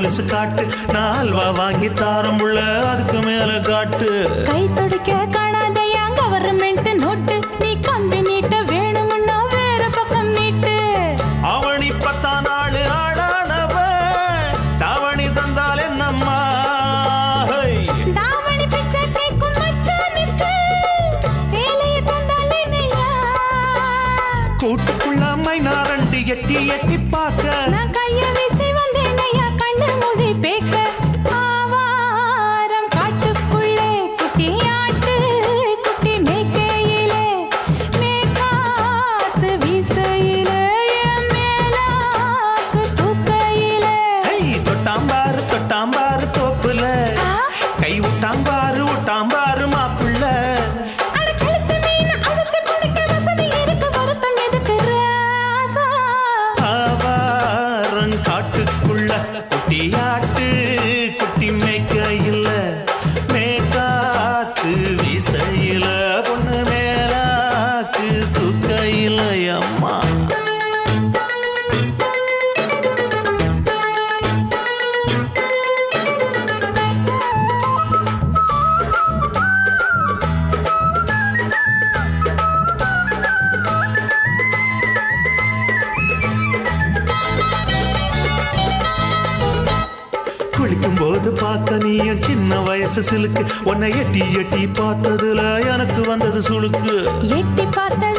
கொலுசு காட்டு நான் அல்வா வாங்கி தாரம் உள்ள அதுக்கு மேல காட்டு கை துடிக்க காணாதையா கவர்மெண்ட் நோட்டு நீ கம்பி நீட்ட வேணும்னா வேற பக்கம் நீட்டு அவனி பத்தா நாள் ஆளானவ தாவணி தந்தால் என்னம்மா ஹை. தாவணி பிச்சை கேக்கும் மச்சானுக்கு சேலையை தந்தாலே நையா கூட்டுக்குள்ள மைனாரண்டு எட்டி எட்டி பார்க்க நான் கைய வீசி வந்தேன் ஐயா கண்ணு மொழி பேக்க ஆவாரம் காட்டுக்குள்ளே குட்டி ஆட்டு குட்டி மேய்க்கையிலே மேக்காத்து வீசையிலே என் மேலாக்கு தூக்கையிலே ஹை, தொட்டாம்பாரு தொட்டாம்பாரு தோப்புல ஆ, கை விட்டாம்பாரு விட்டாம்பாரு மாப்பிள்ள அட கழுத்து மீன் அழுத்தி பிடிக்க வசதி இருக்கு வருத்தம் எதுக்கு ராசா ஆவாரம் காட்டுக்குள்ள குட்டியாட்டு குட்டி மேய்க்கையில் மேக்காத்து வீசையில பொண்ணு மேலாக்கு தூக்கையில் அம்மா குளிக்கும் போது பார்த்த நீயும் சின்ன வயசு சிலுக்கு உன்னை எட்டி எட்டி பார்த்ததுல எனக்கு வந்தது சுளுக்கு எட்டி பார்த்தது